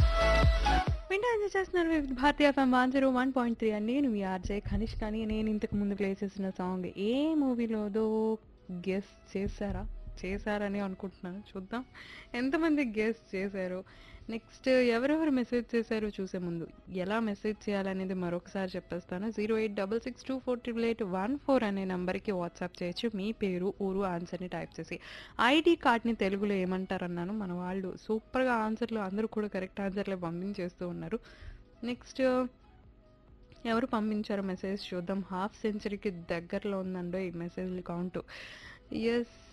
వింటూ ఎంజాయ్ చేస్తున్నారు వివిధ భారతీయ FM one zero one point three అండి నేను మీ ఆర్జే ఖనిష్ కానీ నేను ఇంతకు ముందు ప్లే చేసిన సాంగ్ ఏ మూవీలోదో గెస్ చేశారా చేశారని అనుకుంటున్నాను చూద్దాం ఎంతమంది గెస్ చేశారు నెక్స్ట్ ఎవరెవరు మెసేజ్ చేశారో చూసే ముందు ఎలా మెసేజ్ చేయాలనేది మరొకసారి చెప్పేస్తాను zero eight double six two four triple eight one four అనే నెంబర్కి వాట్సాప్ చేయొచ్చు మీ పేరు ఊరు ఆన్సర్ని టైప్ చేసి ఐడి కార్డ్ని తెలుగులో ఏమంటారన్నాను మన వాళ్ళు సూపర్గా ఆన్సర్లు అందరూ కూడా కరెక్ట్ ఆన్సర్లే పంపించేస్తూ ఉన్నారు నెక్స్ట్ ఎవరు పంపించారో మెసేజ్ చూద్దాం హాఫ్ సెంచరీకి దగ్గరలో ఉందండో ఈ మెసేజ్లు కౌంట్ ఎస్